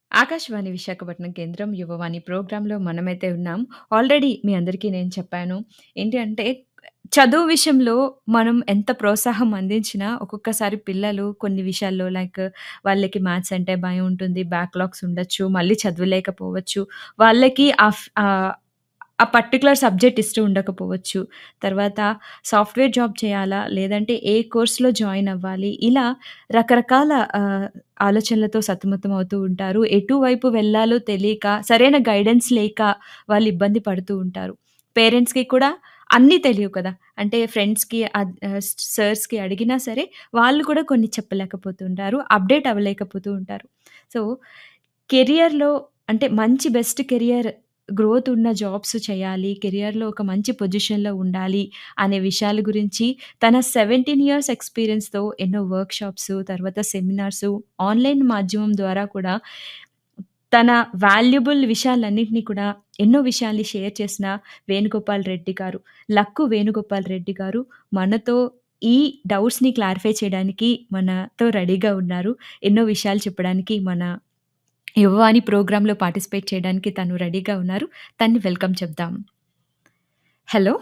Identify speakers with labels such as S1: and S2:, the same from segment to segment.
S1: ఆకాశవాణి విశాఖపట్నం కేంద్రం యువవాణి ప్రోగ్రాంలో మనమైతే ఉన్నాం. ఆల్రెడీ మీ అందరికీ నేను చెప్పాను. ఏంటి అంటే చదువు విషయంలో మనం ఎంత ప్రోత్సాహం అందించినా ఒక్కొక్కసారి పిల్లలు కొన్ని విషయాల్లో లైక్ వాళ్ళకి మ్యాథ్స్ అంటే భయం ఉంటుంది. బ్యాక్‌లాగ్స్ ఉండొచ్చు. మళ్ళీ చదవలేకపోవచ్చు. వాళ్ళకి ఆఫ్ ఆహ్, ఆ పర్టిక్యులర్ సబ్జెక్ట్ ఇష్టం ఉండకపోవచ్చు. తర్వాత సాఫ్ట్‌వేర్ జాబ్ చేయాలా? లేదంటే ఏ కోర్స్‌లో జాయిన్ అవ్వాలి? ఇలా రకరకాల ఆహ్, ఆలోచనలతో సతమతం అవుతూ ఉంటారు. ఎటువైపు వెళ్ళాలో తెలియక, సరైన గైడెన్స్ లేక వాళ్ళు ఇబ్బంది పడుతూ ఉంటారు. పేరెంట్స్‌కి కూడా అన్నీ తెలియవు కదా! అంటే ఫ్రెండ్స్‌కి అద్ ఆహ్, సర్స్‌కి అడిగినా సరే వాళ్ళు కూడా కొన్ని చెప్పలేకపోతూ ఉంటారు. అప్‌డేట్ అవ్వలేకపోతూ ఉంటారు. సో, కెరియర్‌లో అంటే మంచి బెస్ట్ కెరియర్ గ్రోత్ ఉన్న జాబ్స్ చేయాలి. కెరియర్‌లో ఒక మంచి పొజిషన్‌లో ఉండాలి అనే విషయాల గురించి తన 17 ఇయర్స్ ఎక్స్‌పీరియన్స్‌తో ఎన్నో వర్క్‌షాప్స్, తర్వాత సెమినార్స్, ఆన్‌లైన్ మాధ్యమం ద్వారా కూడా తన వాల్యుబుల్ విషయాలన్నిటిని కూడా ఎన్నో విషయాల్ని షేర్ చేసిన వేణుగోపాల్ రెడ్డి గారు. లక్కు వేణుగోపాల్ రెడ్డి గారు మనతో ఈ డౌట్స్‌ని క్లారిఫై చేయడానికి మనతో రెడీగా ఉన్నారు. ఎన్నో విషయాలు చెప్పడానికి మన యువవాణి ప్రోగ్రాంలో పార్టిసిపేట్ చేయడానికి తను రెడీగా ఉన్నారు. తన్ని వెల్కమ్ చెప్దాం. హలో!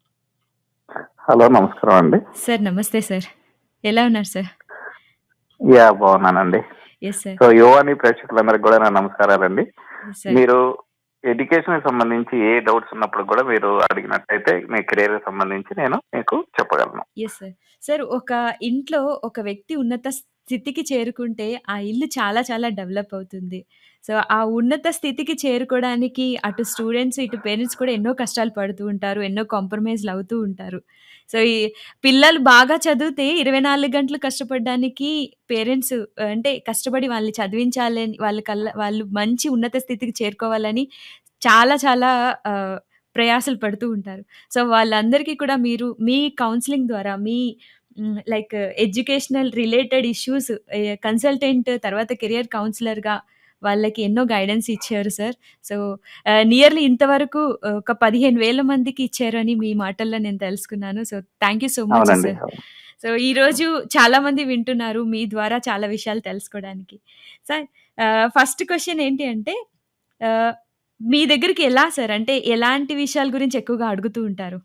S2: హలో. నమస్కారం అండి.
S1: సార్ నమస్తే సార్. ఎలా ఉన్నారు సార్?
S2: యాహ్! బాగున్నానండి.
S1: Yes sir.
S2: సో, యువవాణి ప్రేక్షకులందరికి కూడా నా నమస్కారాలండి.
S1: Yes sir.
S2: మీరు ఎడ్యుకేషన్‌కి సంబంధించి ఏ డౌట్స్ ఉన్నప్పుడు కూడా మీరు అడిగినట్టయితే మీ కెరియర్‌కి సంబంధించి నేను మీకు చెప్పగలను.
S1: Yes sir. సార్ ఒక ఇంట్లో ఒక వ్యక్తి ఉన్నత స్థితికి చేరుకుంటే ఆ ఇల్లు చాలా చాలా డెవలప్ అవుతుంది. సో, ఆ ఉన్నత స్థితికి చేరుకోవడానికి అటు స్టూడెంట్స్, ఇటు పేరెంట్స్ కూడా ఎన్నో కష్టాలు పడుతూ ఉంటారు. ఎన్నో కాంప్రమైజ్‌లు అవుతూ ఉంటారు. సో, ఈ పిల్లలు బాగా చదివితే 24 గంటలు కష్టపడడానికి పేరెంట్స్ అంటే కష్టపడి వాళ్ళని చదివించాలని వాళ్ళ కల్లా వాళ్ళు మంచి ఉన్నత స్థితికి చేరుకోవాలని చాలా చాలా ఆహ్, ప్రయాసలు పడుతూ ఉంటారు. సో, వాళ్ళందరికీ కూడా మీరు మీ కౌన్సెలింగ్ ద్వారా మీ hmm, like educational related issues a consultant తర్వాత కెరియర్ కౌన్సిలర్‌గా వాళ్ళకి ఎన్నో గైడెన్స్ ఇచ్చారు సార్. సో, ఆహ్, నియర్లీ ఇంతవరకు ఒక 15,000 మందికి ఇచ్చారని మీ మాటల్లో నేను తెలుసుకున్నాను. So, thank you so much
S2: అవునండి.
S1: సార్.
S2: అవును.
S1: సో, ఈరోజు చాలామంది వింటున్నారు మీ ద్వారా చాలా విషయాలు తెలుసుకోవడానికి. సార్ ఆహ్, ఫస్ట్ క్వెషన్ ఏంటి అంటే ఆహ్, మీ దగ్గరికి ఎలా సార్? అంటే ఎలాంటి విషయాల గురించి ఎక్కువగా అడుగుతూ ఉంటారు?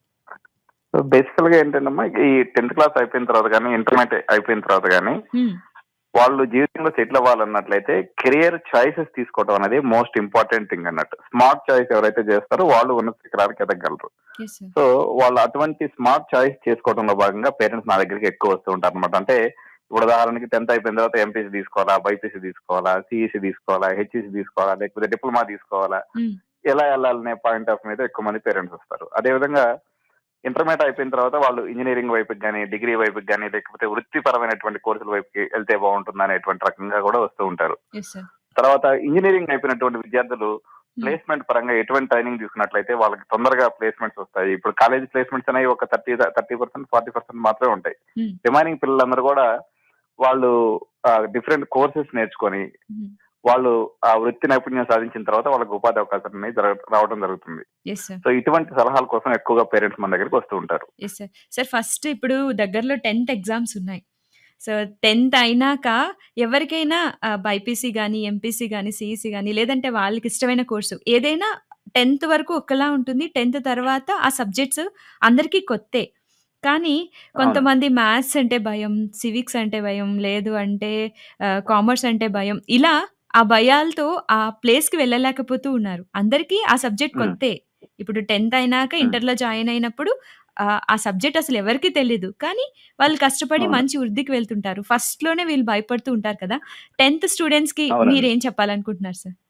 S2: సో, బేసికల్‌గా ఏంటంటేమ్మా ఈ 10థ్ క్లాస్ అయిపోయిన తర్వాత గాని, ఇంటర్మీడియేట్ అయిపోయిన తర్వాత గాని
S1: హ్మ్.
S2: వాళ్ళు జీవితంలో సెటిల్ అవ్వాలన్నట్లయితే కెరియర్ చాయిసెస్ తీసుకోవడం అనేది మోస్ట్ ఇంపార్టెంట్ థింగ్ అన్నట్టు. స్మార్ట్ చాయిస్ ఎవరైతే చేస్తారో వాళ్ళు ఉన్నత శిఖరాలకు ఎదగగలరు.
S1: Yes sir.
S2: సో, వాళ్ళు అటువంటి స్మార్ట్ చాయిస్ చేసుకోవడంలో భాగంగా పేరెంట్స్ నా దగ్గరికి ఎక్కువ వస్తూ ఉంటారనమాట. అంటే ఇప్పుడు ఉదాహరణకి 10థ్ అయిపోయిన తర్వాత ఎంపీసీ తీసుకోవాలా? బైపీసీ తీసుకోవాలా? సీఈసీ తీసుకోవాలా? హెచ్ఈసీ తీసుకోవాలా? లేకపోతే డిప్లొమా తీసుకోవాలా?
S1: హ్మ్.
S2: ఎలా ఎళ్ళాలనే పాయింట్ ఆఫ్ మీద ఎక్కువ మంది పేరెంట్స్ వస్తారు. అదేవిధంగా ఇంటర్మీడియేట్ అయిపోయిన తర్వాత వాళ్ళు ఇంజినీరింగ్ వైపుకి గాని, డిగ్రీ వైపుకి గాని, లేకపోతే వృత్తిపరమైనటువంటి కోర్సుల వైపుకి ఎళ్తే బాగుంటుందనేటువంటి రకంగా కూడా వస్తూ ఉంటారు.
S1: Yes sir.
S2: తర్వాత ఇంజినీరింగ్ అయిపోయినటువంటి విద్యార్థులు
S1: హ్మ్.
S2: ప్లేస్‌మెంట్ పరంగా ఎటువంటి ట్రైనింగ్ తీసుకున్నట్లయితే వాళ్ళకి తొందరగా ప్లేస్‌మెంట్స్ వస్తాయి. ఇప్పుడు కాలేజ్ ప్లేస్‌మెంట్స్ అనేవి ఒక 30 ద 30%, 40% మాత్రమే ఉంటాయి.
S1: హ్మ్.
S2: రిమైనింగ్ పిల్లలందరూ కూడా వాళ్ళు ఆహ్, డిఫరెంట్ కోర్సెస్ నేర్చుకొని
S1: హ్మ్.
S2: వాళ్ళు ఆ వృత్తి నైపుణ్యం సాధించిన తర్వాత వాళ్ళకి ఉపాధి అవకాశాలనేవి జరగ రావడం జరుగుతుంది.
S1: Yes sir.
S2: సో, ఇటువంటి సలహాల కోసం ఎక్కువగా పేరెంట్స్ మన దగ్గరికి వస్తూ ఉంటారు.
S1: Yes sir. సార్ ఫస్ట్ ఇప్పుడు దగ్గరలో 10థ్ ఎగ్జామ్స్ ఉన్నాయి. సో, 10థ్ అయినాక ఎవరికైనా ఆహ్, బైపీసీ గాని, ఎంపీసీ గాని, సీఈసీ గాని లేదంటే వాళ్ళకి ఇష్టమైన కోర్సు ఏదైనా 10థ్ వరకు ఒకలా ఉంటుంది. 10థ్ తర్వాత ఆ సబ్జెక్ట్స్ అందరికీ కొత్తే. కానీ
S2: అవును.
S1: కొంతమంది మ్యాథ్స్ అంటే భయం, సివిక్స్ అంటే భయం, లేదు అంటే ఆహ్, కామర్స్ అంటే భయం. ఇలా ఆ భయాలతో ఆ ప్లేస్‌కి వెళ్ళలేకపోతూ ఉన్నారు. అందరికీ ఆ సబ్జెక్ట్
S2: హ్మ్.
S1: కొత్తే. ఇప్పుడు 10థ్ అయినాక
S2: హ్మ్.
S1: ఇంటర్‌లో జాయిన్ అయినప్పుడు ఆహ్, ఆ సబ్జెక్ట్ అసలు ఎవరికీ తెలీదు. కానీ వాళ్ళు కష్టపడి
S2: అవును.
S1: మంచి వృద్ధికి వెళ్తుంటారు. ఫస్ట్‌లోనే వీళ్ళు భయపడుతూ ఉంటారు కదా! 10థ్ స్టూడెంట్స్‌కి
S2: అవునండి.
S1: మీరేం చెప్పాలనుకుంటున్నారు సార్?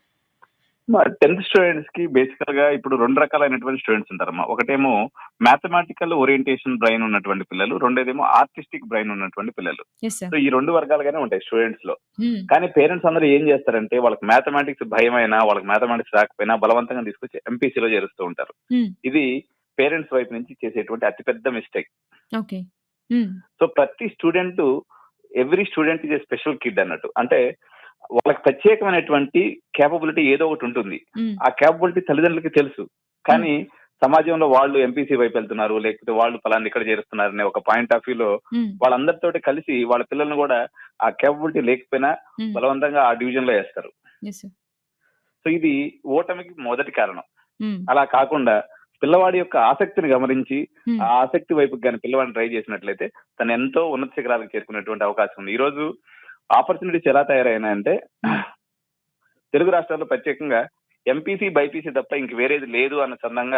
S2: మా 10థ్ స్టూడెంట్స్‌కి బేసికల్‌గా ఇప్పుడు 2 రకాలైనటువంటి స్టూడెంట్స్ ఉంటారమ్మా. ఒకటేమో మ్యాథమెటికల్ ఓరియంటేషన్ బ్రెయిన్ ఉన్నటువంటి పిల్లలు. రెండోదేమో ఆర్టిస్టిక్ బ్రెయిన్ ఉన్నటువంటి పిల్లలు.
S1: Yes sir.
S2: సో, ఈ 2 వర్గాలుగానే ఉంటాయి స్టూడెంట్స్‌లో.
S1: హ్మ్.
S2: కానీ పేరెంట్స్ అందరూ ఏం చేస్తారంటే వాళ్ళకి మ్యాథమెటిక్స్ భయమైనా, వాళ్ళకి మ్యాథమెటిక్స్ రాకపోయినా బలవంతంగా తీసుకొచ్చి ఎంపీసీలో చేరుస్తూ ఉంటారు.
S1: హ్మ్.
S2: ఇది పేరెంట్స్ వైపు నుంచి చేసేటువంటి అతిపెద్ద మిస్టేక్.
S1: ఓకే. హ్మ్.
S2: సో, ప్రతి student every student is a special kid అన్నట్టు. అంటే వాళ్ళకి ప్రత్యేకమైనటువంటి కేపబిలిటీ ఏదో ఒకటి ఉంటుంది.
S1: హ్మ్.
S2: ఆ కేపబిలిటీ తల్లిదండ్రులకి తెలుసు. కానీ సమాజంలో వాళ్ళు ఎంపీసీ వైపు వెళ్తున్నారు. లేకపోతే వాళ్ళు ఫలానా ఇక్కడ చేరుస్తున్నారనే ఒక పాయింట్ ఆఫ్ వ్యూలో
S1: హ్మ్.
S2: వాళ్ళందరితోటి కలిసి వాళ్ళ పిల్లల్ని కూడా ఆ కేపబిలిటీ లేకపోయినా
S1: హ్మ్.
S2: బలవంతంగా ఆ డివిజన్ లో వేస్తారు
S1: యెస్ సార్.
S2: సో ఇది ఓటమికి మొదటి కారణం
S1: హ్మ్.
S2: అలా కాకుండా పిల్లవాడి యొక్క ఆసక్తిని గమనించి
S1: హ్మ్.
S2: ఆ ఆసక్తి వైపు కానీ పిల్లవాడిని ట్రై చేసినట్లయితే తను ఎంతో ఉన్నత శిఖరాలకు చేరుకునేటువంటి అవకాశం ఉంది ఈ రోజు ఆపర్చునిటీస్ ఎలా తయారైనాయంటే తెలుగు రాష్ట్రాల్లో ప్రత్యేకంగా ఎంపీసీ బైపీసీ తప్ప ఇంక వేరేది లేదు అన్న చందంగా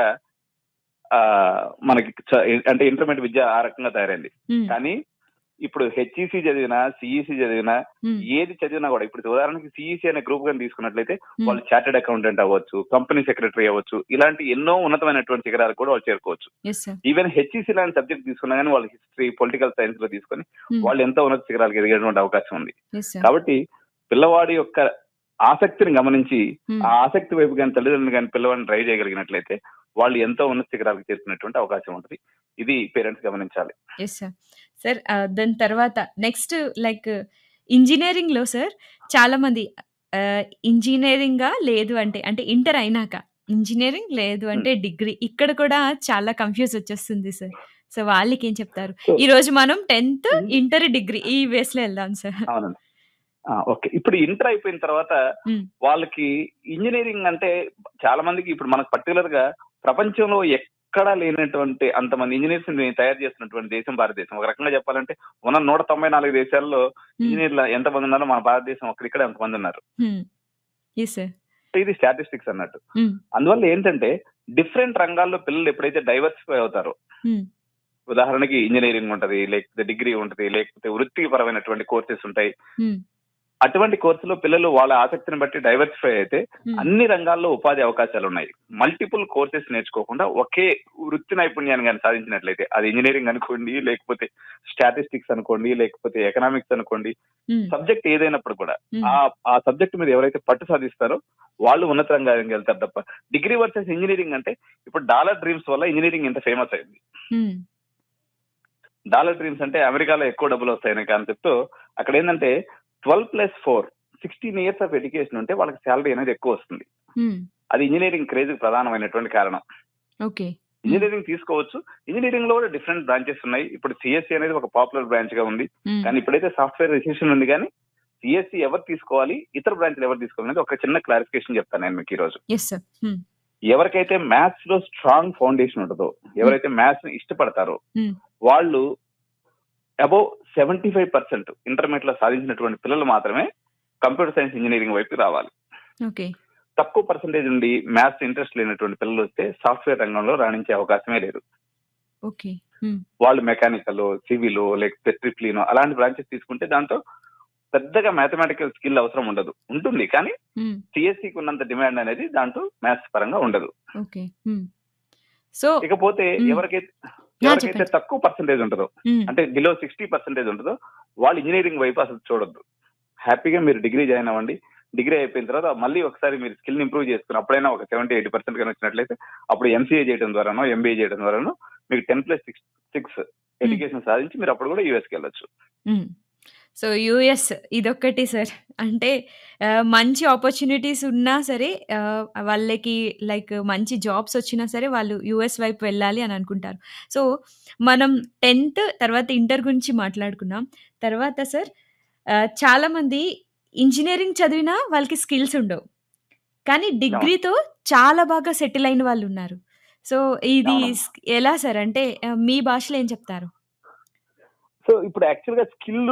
S2: ఆ మనకి చ- అంటే ఇంటర్మీడియట్ విద్య ఆ రకంగా తయారైంది
S1: హ్మ్.
S2: కానీ ఇప్పుడు హెచ్ఈసి చదివినా సిఈసి చదివినా
S1: హ్మ్.
S2: ఏది చదివినా కూడా ఇప్పుడు ఉదాహరణకి సిఈసి అనే గ్రూప్ గా తీసుకున్నట్లయితే
S1: హ్మ్.
S2: వాళ్ళు చార్టెడ్ అకౌంటెంట్ అవ్వచ్చు కంపెనీ సెక్రటరీ అవ్వచ్చు ఇలాంటి ఎన్నో ఉన్నతమైనటువంటి శిఖరాలు కూడా వాళ్ళు చేరుకోవచ్చు
S1: యెస్ సార్.
S2: ఈవెన్ హెచ్ఈసి లాంటి సబ్జెక్ట్ తీసుకున్నా కానీ వాళ్ళు హిస్టరీ పొలిటికల్ సైన్స్ లో తీసుకొని
S1: హ్మ్.
S2: వాళ్ళు ఎంతో ఉన్నత శిఖరాలకు ఎదిగేటువంటి అవకాశం ఉంది
S1: యెస్ సార్.
S2: కాబట్టి పిల్లవాడి యొక్క ఆసక్తిని గమనించి
S1: హ్మ్.
S2: ఆ ఆసక్తి వైపు కానీ తల్లిదండ్రులు కానీ పిల్లవాడిని ట్రై చేయగలిగినట్లయితే వాళ్ళు ఎంతో ఉన్నత శిఖరాలకు చేరుకునేటువంటి అవకాశం ఉంటుంది ఇది పేరెంట్స్ గమనించాలి
S1: యెస్ సార్. సార్ ఆహ్, దాని తర్వాత నెక్స్ట్ లైక్ ఇంజినీరింగ్‌లో సార్ చాలామంది ఆహ్, ఇంజినీరింగా లేదు అంటే, అంటే ఇంటర్ అయినాక ఇంజినీరింగ్ లేదు అంటే డిగ్రీ ఇక్కడ కూడా చాలా కన్‌ఫ్యూజ్ వచ్చేస్తుంది సార్. సో వాళ్ళకేం చెప్తారు?
S2: సో
S1: ఈరోజు మనం 10థ్,
S2: హ్మ్.
S1: ఇంటర్, డిగ్రీ ఈ బేస్‌లో వెళ్దాం సార్.
S2: అవునండి ఆ, ఓకే ఇప్పుడు ఇంటర్ అయిపోయిన తర్వాత
S1: హ్మ్.
S2: వాళ్ళకి ఇంజనీరింగ్ అంటే చాలా మందికి ఇప్పుడు మనకు పర్టికులర్ గా ప్రపంచంలో ఎక్కడా లేనటువంటి అంతమంది ఇంజనీర్స్ ని తయారు చేస్తున్నటువంటి దేశం భారతదేశం ఒక రకంగా చెప్పాలంటే ఉన్న నూట తొంభై నాలుగు దేశాల్లో
S1: హ్మ్.
S2: ఇంజనీర్లు ఎంతమంది ఉన్నారో మన భారతదేశం ఒక్కడిక్కడ ఎంతమంది ఉన్నారు
S1: హ్మ్. Yes sir.
S2: సో ఇది స్టాటిస్టిక్స్ అన్నట్టు
S1: హ్మ్.
S2: అందువల్ల ఏంటంటే డిఫరెంట్ రంగాల్లో పిల్లలు ఎప్పుడైతే డైవర్సిఫై అవుతారో
S1: హ్మ్.
S2: ఉదాహరణకి ఇంజనీరింగ్ ఉంటది లేకపోతే డిగ్రీ ఉంటది లేకపోతే వృత్తిపరమైనటువంటి కోర్సెస్ ఉంటాయి
S1: హ్మ్.
S2: అటువంటి కోర్సులో పిల్లలు వాళ్ళ ఆసక్తిని బట్టి డైవర్సిఫై అయితే
S1: హ్మ్.
S2: అన్ని రంగాల్లో ఉపాధి అవకాశాలు ఉన్నాయి మల్టిపుల్ కోర్సెస్ నేర్చుకోకుండా ఒకే వృత్తి నైపుణ్యాన్ని కానీ సాధించినట్లయితే అది ఇంజనీరింగ్ అనుకోండి లేకపోతే స్టాటిస్టిక్స్ అనుకోండి లేకపోతే ఎకనామిక్స్ అనుకోండి
S1: హ్మ్.
S2: సబ్జెక్ట్ ఏదైనప్పుడు కూడా
S1: హ్మ్.
S2: ఆ ఆ సబ్జెక్ట్ మీద ఎవరైతే పట్టు సాధిస్తారో వాళ్ళు ఉన్నత రంగానికి వెళ్తారు తప్ప డిగ్రీ వర్సెస్ ఇంజనీరింగ్ అంటే ఇప్పుడు డాలర్ డ్రీమ్స్ వల్ల ఇంజనీరింగ్ ఇంత ఫేమస్ అయింది
S1: హ్మ్.
S2: డాలర్ డ్రీమ్స్ అంటే అమెరికాలో ఎక్కువ డబ్బులు వస్తాయనే కాన్సెప్ట్ అక్కడ ఏంటంటే twelve plus four sixteen years of education ఉంటే వాళ్ళకి శాలరీ అనేది ఎక్కువ వస్తుంది
S1: హ్మ్.
S2: అది ఇంజనీరింగ్ క్రేజ్ ప్రధానమైనటువంటి కారణం
S1: ఓకే. హ్మ్.
S2: ఇంజనీరింగ్ తీసుకోవచ్చు ఇంజనీరింగ్ లో కూడా డిఫరెంట్ బ్రాంచెస్ ఉన్నాయి ఇప్పుడు సిఎస్సి అనేది ఒక పాపులర్ బ్రాంచ్ గా ఉంది
S1: హ్మ్.
S2: కానీ ఇప్పుడైతే సాఫ్ట్వేర్ రిసెషన్ ఉంది కానీ సిఎస్సి ఎవరు తీసుకోవాలి ఇతర బ్రాంచ్లు ఎవరు తీసుకోవాలి అనేది ఒక చిన్న క్లారిఫికేషన్ చెప్తాను నేను మీకు ఈ రోజు
S1: యెస్ సార్. హ్మ్.
S2: ఎవరికైతే మ్యాథ్స్ లో స్ట్రాంగ్ ఫౌండేషన్ ఉంటుందో ఎవరైతే మ్యాథ్స్ ని ఇష్టపడతారో
S1: హ్మ్.
S2: వాళ్ళు above seventy five percent intermediate లో సాధించినటువంటి పిల్లలు మాత్రమే కంప్యూటర్ సైన్స్ ఇంజనీరింగ్ వైపు రావాలి
S1: ఓకే.
S2: తక్కువ పర్సెంటేజ్ ఉండి మ్యాథ్స్ ఇంట్రెస్ట్ లేనటువంటి పిల్లలు వస్తే సాఫ్ట్వేర్ రంగంలో రాణించే అవకాశమే లేదు
S1: ఓకే. హ్మ్.
S2: వాళ్ళు మెకానికల్ సివిల్ లేకపోతే ట్రిప్లీనో అలాంటి బ్రాంచెస్ తీసుకుంటే దాంతో పెద్దగా మ్యాథమెటికల్ స్కిల్ అవసరం ఉండదు ఉంటుంది కానీ
S1: హ్మ్.
S2: సిఎస్సికి ఉన్నంత డిమాండ్ అనేది దాంట్లో మ్యాథ్స్ పరంగా ఉండదు
S1: ఓకే. హ్మ్. సో
S2: ఇకపోతే
S1: హ్మ్.
S2: ఎవరికైతే
S1: ఆ!
S2: ఎవరికైతే
S1: చెప్పండి.
S2: తక్కువ పర్సెంటేజ్ ఉంటుందో
S1: హ్మ్.
S2: అంటే బిలో సిక్స్టీ పర్సెంటేజ్ ఉంటుందో వాళ్ళు ఇంజనీరింగ్ వైపు అసలు చూడొద్దు హ్యాపీగా మీరు డిగ్రీ జాయిన్ అవ్వండి డిగ్రీ అయిపోయిన తర్వాత మళ్ళీ ఒకసారి మీరు స్కిల్ ఇంప్రూవ్ చేసుకుని అప్పుడైనా ఒక సెవెంటీ ఎయిటీ పర్సెంట్ కానీ వచ్చినట్లయితే అప్పుడు ఎంసీఏ చేయడం ద్వారానో ఎంబీఏ చేయడం ద్వారానో మీకు ten plus six six education సాధించి మీరు అప్పుడు కూడా యూఎస్కి వెళ్ళొచ్చు
S1: హ్మ్. సో యూఎస్ ఇదొక్కటి సార్. అంటే ఆహ్, మంచి ఆపర్చునిటీస్ ఉన్నా సరే ఆహ్, వాళ్ళకి లైక్ మంచి జాబ్స్ వచ్చినా సరే వాళ్ళు యూఎస్ వైపు వెళ్ళాలి అని అనుకుంటారు. సో మనం 10థ్ తర్వాత ఇంటర్ గురించి మాట్లాడుకున్నాం. తర్వాత సార్ ఆహ్, చాలామంది ఇంజినీరింగ్ చదివినా వాళ్ళకి స్కిల్స్ ఉండవు. కానీ
S2: అవును
S1: డిగ్రీతో చాలా బాగా సెటిల్ అయిన వాళ్ళు ఉన్నారు. సో ఇది
S2: అవునమ్మా
S1: స్ ఎలా సార్? అంటే ఆహ్, మీ భాషలో ఏం చెప్తారు?
S2: సో ఇప్పుడు యాక్చువల్ గా స్కిల్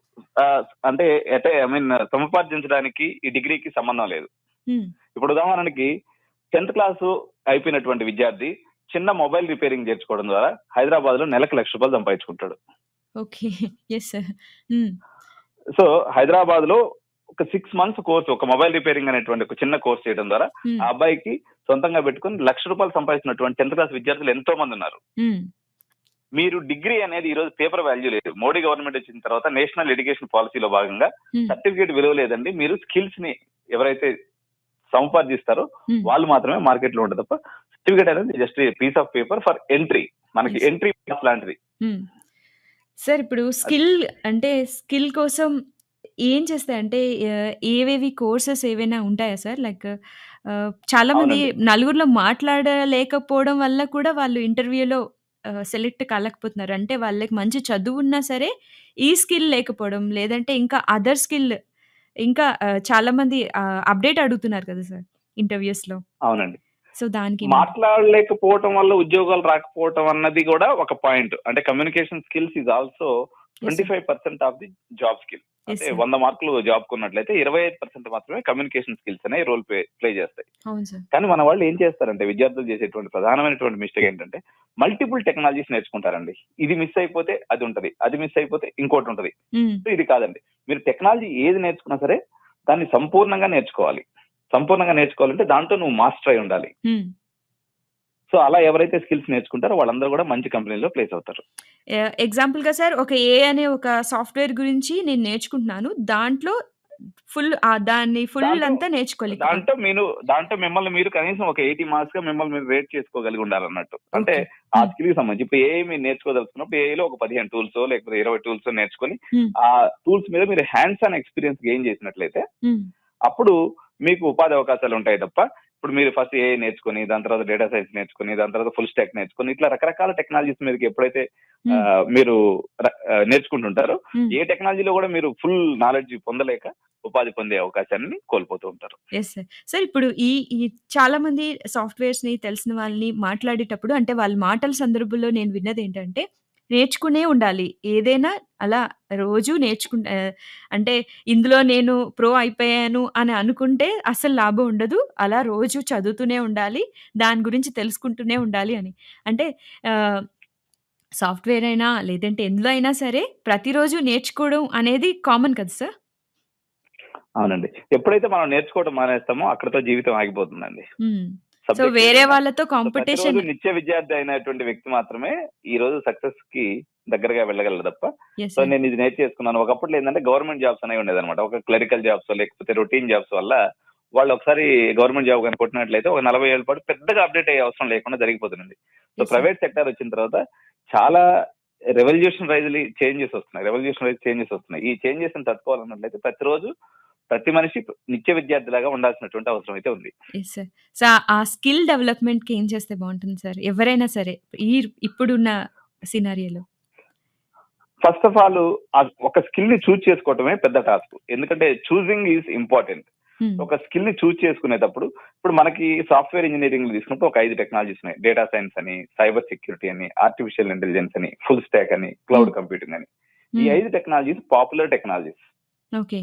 S2: అంటే అంటే ఐ మీన్ సముపార్జించడానికి ఈ డిగ్రీకి సంబంధం లేదు
S1: హ్మ్.
S2: ఇప్పుడు ఉదాహరణకి టెన్త్ క్లాస్ అయిపోయినటువంటి విద్యార్థి చిన్న మొబైల్ రిపేరింగ్ చేర్చుకోవడం ద్వారా హైదరాబాద్ లో నెలకు లక్ష రూపాయలు సంపాదించుకుంటాడు
S1: okay. Yes sir. Hmm.
S2: So Hyderabad లో ఒక సిక్స్ మంత్స్ కోర్స్ ఒక మొబైల్ రిపేరింగ్ అనేటువంటి ఒక చిన్న కోర్స్ చేయడం ద్వారా
S1: హ్మ్.
S2: ఆ అబ్బాయికి సొంతంగా పెట్టుకుని లక్ష రూపాయలు సంపాదించినటువంటి టెన్త్ క్లాస్ విద్యార్థులు ఎంతో మంది ఉన్నారు
S1: హ్మ్.
S2: మీరు డిగ్రీ అనేది ఈ రోజు పేపర్ వాల్యూ లేదు మోడీ గవర్నమెంట్ వచ్చిన తర్వాత నేషనల్ ఎడ్యుకేషన్ పాలసీలో భాగంగా
S1: హ్మ్.
S2: సర్టిఫికేట్ విలువ లేదండి మీరు స్కిల్స్ ని ఎవరైతే సంపాదిస్తారో
S1: హ్మ్.
S2: వాళ్ళు మాత్రమే మార్కెట్ లో ఉంటుంది తప్ప సర్టిఫికేట్ అనేది just piece of paper for entry మనకి
S1: యెస్.
S2: ఎంట్రీ లాంటిది
S1: హ్మ్. సార్ ఇప్పుడు స్కిల్ అంటే స్కిల్ కోసం ఏం చేస్తాయంటే ఆహ్, ఏవేవి కోర్సెస్ ఏవైనా ఉంటాయా సార్? లైక్ ఆహ్, చాలామంది
S2: అవునండి
S1: నలుగురిలో మాట్లాడలేకపోవడం వల్ల కూడా వాళ్ళు ఇంటర్వ్యూలో ఆహ్, సెలెక్ట్ కాలేకపోతున్నారు? అంటే వాళ్ళకి మంచి చదువున్నా సరే, ఈ స్కిల్ లేకపోవడం, లేదంటే ఇంకా అదర్ స్కిల్ ఇంకా ఆహ్, చాలామంది ఆహ్, అప్‌డేట్ అడుగుతున్నారు కదా సార్ ఇంటర్‌వ్యూస్‌లో.
S2: అవునండి.
S1: సో, దానికేమంటారు?
S2: మాట్లాడలేకపోవటం వల్ల ఉద్యోగాలు రాకపోవటం అన్నది గూడా ఒక పాయింట్. అంటే communication skills is also
S1: yes sir.
S2: 25% of the job skill.
S1: Yes
S2: అంటే
S1: సార్.
S2: 100 మార్కులు జాబ్‌కున్నట్లయితే 25% మాత్రమే కమ్యూనికేషన్ స్కిల్స్ అనేవి రోల్ ప్లే ప్లే చేస్తాయి.
S1: అవును సార్.
S2: కానీ మన వాళ్ళు ఏం చేస్తారంటే విద్యార్థులు చేసేటువంటి ప్రధానమైనటువంటి మిస్టేక్ ఏంటంటే మల్టిపుల్ టెక్నాలజీస్ నేర్చుకుంటారండి. ఇది మిస్ అయిపోతే అది ఉంటది. అది మిస్ అయిపోతే ఇంకోటి ఉంటది.
S1: హ్మ్.
S2: సో, ఇది కాదండి. మీరు టెక్నాలజీ ఏది నేర్చుకున్నా సరే దాన్ని సంపూర్ణంగా నేర్చుకోవాలి. సంపూర్ణంగా నేర్చుకోవాలంటే దాంట్లో నువ్వు మాస్టర్ అయి ఉండాలి.
S1: హ్మ్.
S2: సో, అలా ఎవరైతే స్కిల్స్ నేర్చుకుంటారో వాళ్ళందరూ గూడా మంచి కంపెనీలో ప్లేస్ అవుతారు.
S1: యాహ్! ఎగ్జాంపుల్‌గా సార్ ఒక ఏ అనే ఒక సాఫ్ట్‌వేర్ గురించి నేను నేర్చుకుంటున్నాను. దాంట్లో ఫుల్ ఆహ్, దాన్ని ఫుల్
S2: దాంట్లో
S1: అంతా నేర్చుకోవాలి కదా!
S2: దాంట్లో మీరు దాంట్లో మిమ్మల్ని మీరు కనీసం ఒక 80 మార్క్స్‌గా మిమ్మల్ని మీరు రేట్ చేసుకోగలిగి ఉండాలన్నట్టు. అంటే
S1: ఓకే.
S2: ఆ
S1: హ్మ్.
S2: స్కిల్‌కి సంబంధించి ఇప్పుడు ఏఐ మీరు నేర్చుకోదలుచుకున్నప్పుడు ఏఐలో ఒక 15 టూల్సో లేకపోతే 20 టూల్సో నేర్చుకొని
S1: హ్మ్.
S2: ఆ టూల్స్ మీద మీరు హ్యాండ్స్ ఆన్ ఎక్స్‌పీరియన్స్ గెయిన్ చేసినట్లయితే
S1: హ్మ్.
S2: అప్పుడు మీకు ఉపాధి అవకాశాలు ఉంటాయి తప్ప ఇప్పుడు మీరు ఫస్ట్ ఏఐ నేర్చుకొని దాని తర్వాత డేటా సైన్స్ నేర్చుకొని దాని తర్వాత ఫుల్ స్టాక్ నేర్చుకొని ఇట్లా రకరకాల టెక్నాలజీస్ మీదకి ఎప్పుడైతే
S1: హ్మ్.
S2: ఆహ్, మీరు ర ఆహ్, నేర్చుకుంటుంటారో
S1: హ్మ్.
S2: ఏ టెక్నాలజీలో కూడా మీరు ఫుల్ నాలెడ్జ్ పొందలేక ఉపాధి పొందే అవకాశాన్ని కోల్పోతూ ఉంటారు.
S1: Yes sir. సార్ ఇప్పుడు ఈ ఈ చాలామంది సాఫ్ట్‌వేర్స్‌ని తెలిసిన వాళ్ళని మాట్లాడేటప్పుడు అంటే వాళ్ళ మాటల సందర్భంలో నేను విన్నదేంటంటే నేర్చుకునే ఉండాలి. ఏదైనా అలా రోజు నేర్చుకుంట ఆహ్, అంటే ఇందులో నేను ప్రో అయిపోయాను అని అనుకుంటే అస్సలు లాభం ఉండదు. అలా రోజు చదువుతూనే ఉండాలి. దాని గురించి తెలుసుకుంటూనే ఉండాలి అని. అంటే ఆహ్, సాఫ్ట్‌వేర్ అయినా లేదంటే ఎందులో అయినా సరే ప్రతిరోజు నేర్చుకోవడం అనేది కామన్ కదా సార్?
S2: అవునండి. ఎప్పుడైతే మనం నేర్చుకోవడం మానేస్తామో అక్కడితో జీవితం ఆగిపోతుందండి.
S1: హ్మ్. సో,
S2: సబ్జెక్ట్
S1: వేరే
S2: ఏదైనా.
S1: వాళ్ళతో
S2: సో,
S1: కాంపిటీషన్
S2: ప్రతిరోజు నిత్య విద్యార్థి అయినటువంటి వ్యక్తి మాత్రమే ఈ రోజు సక్సెస్‌కి దగ్గరగా వెళ్ళగలడు తప్ప
S1: యెస్
S2: సో,
S1: సార్.
S2: నేను ఇది నేర్చేసుకున్నాను. ఒకప్పట్లో ఏందంటే గవర్నమెంట్ జాబ్స్ అనేవి ఉండేదన్నమాట. ఒక క్లరికల్ జాబ్స్ లేకపోతే రొటీన్ జాబ్స్ వల్ల వాళ్ళు ఒకసారి గవర్నమెంట్ జాబ్ గాని కొట్టినట్లయితే ఒక 40 ఏళ్ల పాటు పెద్దగా అప్‌డేట్ అయ్యే అవసరం లేకుండా జరిగిపోతుంది. So,
S1: yes sir.
S2: Private sector వచ్చిన తర్వాత చాలా రెవల్యూషనరైజ్‌లీ చేంజెస్ వస్తున్నాయి. రెవల్యూషనరైజ్ చేంజెస్ వస్తున్నాయి. ఈ చేంజెస్‌ని తట్టుకోవాలన్నట్లయితే ప్రతిరోజు ప్రతి మనిషి నిత్య విద్యార్థిలాగా ఉండాల్సినటువంటి అవసరం అయితే ఉంది.
S1: Yes sir. సో, ఆ స్కిల్ డెవలప్‌మెంట్‌కి ఏం చేస్తే బావుంటుంది సార్? ఎవరైనా సరే ఈ ఇప్పుడున్న సినారియోలో.
S2: ఫస్ట్ ఆఫ్ ఆల్ ఆ ఒక స్కిల్‌ని చూజ్ చేసుకోవటమే పెద్ద టాస్క్. ఎందుకంటే చూజింగ్ ఈజ్ ఇంపార్టెంట్.
S1: హ్మ్.
S2: ఒక స్కిల్‌ని చూజ్ చేసుకునేటప్పుడు ఇప్పుడు మనకి సాఫ్ట్‌వేర్ ఇంజినీరింగ్‌లో తీసుకున్నప్పుడు ఒక 5 టెక్నాలజీస్ ఉన్నాయి. డేటా సైన్స్ అని, సైబర్ సెక్యూరిటీ అని, ఆర్టిఫిషియల్ ఇంటెలిజెన్స్ అని, ఫుల్ స్టాక్ అని, క్లౌడ్
S1: హ్మ్.
S2: కంప్యూటింగ్ అని. ఈ
S1: హ్మ్.
S2: 5 టెక్నాలజీస్ పాపులర్ టెక్నాలజీస్.
S1: ఓకే.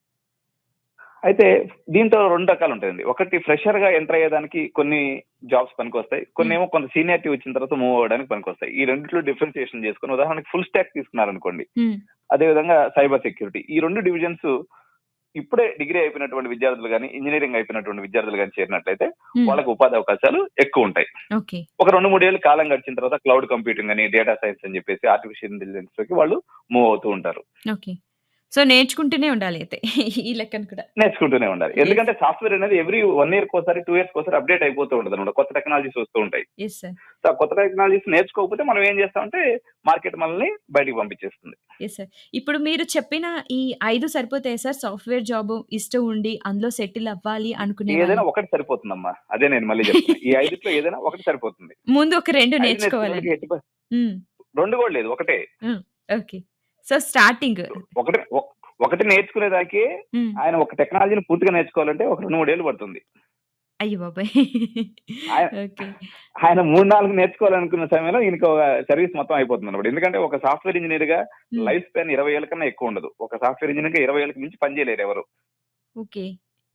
S2: అయితే దీంట్లో 2 రకాలు ఉంటాయండి. ఒకటి ఫ్రెషర్‌గా ఎంటర్ అయ్యేదానికి కొన్ని జాబ్స్ పనికొస్తాయి.
S1: హ్మ్.
S2: కొన్నేమో కొంత సీనియారిటీ వచ్చిన తర్వాత మూవ్ అవ్వడానికి పనికొస్తాయి. ఈ రెండిట్లో డిఫరెన్షియేషన్ చేసుకొని ఉదాహరణకి ఫుల్ స్టాక్ తీసుకున్నారనుకోండి.
S1: హ్మ్.
S2: అదే విధంగా సైబర్ సెక్యూరిటీ. ఈ 2 డివిజన్స్ ఇప్పుడే డిగ్రీ అయిపోయినటువంటి విద్యార్థులు గాని, ఇంజినీరింగ్ అయిపోయినటువంటి విద్యార్థులు గాని చేరినట్లయితే
S1: హ్మ్.
S2: వాళ్ళకి ఉపాధి అవకాశాలు ఎక్కువుంటాయి.
S1: ఓకే.
S2: ఒక 2, 3 ఏళ్లు కాలం గడిచిన తర్వాత క్లౌడ్ కంప్యూటింగ్ అని, డేటా సైన్స్ అని చెప్పేసి ఆర్టిఫిషియల్ ఇంటెలిజెన్స్‌లోకి వాళ్ళు మూవ్ అవుతూ ఉంటారు.
S1: ఓకే. సో, నేర్చుకుంటూనే ఉండాలి అయితే ఈ లెక్కన కూడా.
S2: నేర్చుకుంటూనే ఉండాలి.
S1: యెస్.
S2: ఎందుకంటే సాఫ్ట్‌వేర్ అనేది ఎవ్రీ 1 ఇయర్‌కోసారి, 2 ఇయర్స్‌కోసారి అప్‌డేట్ అయిపోతూ ఉంటదన్నమాట. కొత్త టెక్నాలజీస్ వస్తూ ఉంటాయి.
S1: Yes sir.
S2: సో, ఆ కొత్త టెక్నాలజీస్ నేర్చుకోకపోతే మనం ఏం చేస్తామంటే మార్కెట్ మనల్ని బయటికి పంపించేస్తుంది.
S1: Yes sir. ఇప్పుడు మీరు చెప్పిన ఈ 5 సరిపోతాయా సార్? సాఫ్ట్‌వేర్ జాబ్ ఇష్టం ఉండి అందులో సెటిల్ అవ్వాలి అనుకునే
S2: ఏదైనా
S1: వాళ్ళు.
S2: ఒకటి సరిపోతుందమ్మా. అదే నేను మళ్ళీ చెప్తున్నా. ఈ ఐదిట్లో ఏదైనా ఒకటి సరిపోతుంది.
S1: ముందు ఒక 2
S2: 5
S1: నేర్చుకోవాలని.
S2: నేర్చుకున్నోడికి ఎట్టి ప
S1: హ్మ్.
S2: 2 కూడా లేదు. ఒకటే.
S1: హ్మ్. ఓకే. So, starting.
S2: ఒకటి ఒ ఒకటి నేర్చుకునేదానికి
S1: హ్మ్.
S2: ఆయన ఒక టెక్నాలజీని పూర్తిగా నేర్చుకోవాలంటే ఒక 2, 3 ఏళ్ళు పడుతుంది.
S1: అయ్య బాబోయ్!
S2: ఆయన
S1: ఓకే.
S2: ఆయన 3, 4 నేర్చుకోవాలనుకున్న సమయంలో ఈయనకి ఒక సర్వీస్ మొత్తం అయిపోతుందన్నమాట. ఎందుకంటే ఒక సాఫ్ట్‌వేర్ ఇంజినీర్‌గా
S1: హ్మ్.
S2: లైఫ్ స్పాన్ 20 ఏళ్ల కన్నా ఎక్కువ ఉండదు. ఒక సాఫ్ట్‌వేర్ ఇంజినీర్‌గా 20 ఏళ్ళకి మించి పని చేయలేరు ఎవరు.
S1: ఓకే.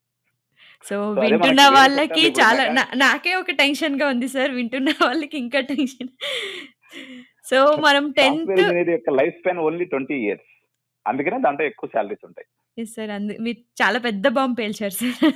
S1: సో,
S2: సో, అదే
S1: వింటున్న
S2: మనకి వేరే
S1: వాళ్ళకి
S2: సెక్టార్‌లో ఇప్పుడు
S1: చాలా నా
S2: మెకానిక్
S1: నాకే ఒక టెన్షన్‌గా ఉంది సార్. వింటున్న వాళ్ళకి ఇంకా టెన్షన్. సో, మనం
S2: సాఫ్ట్‌వేర్
S1: 10థ్
S2: ఇంజినీర్ యొక్క లైఫ్ స్పాన్ ఓన్లీ 20 ఇయర్స్. అందుకనే దాంట్లో ఎక్కువ సాలరీస్ ఉంటాయి.
S1: Yes sir. అందు మీరు చాలా పెద్ద బాంబ్ పేల్చారు సార్.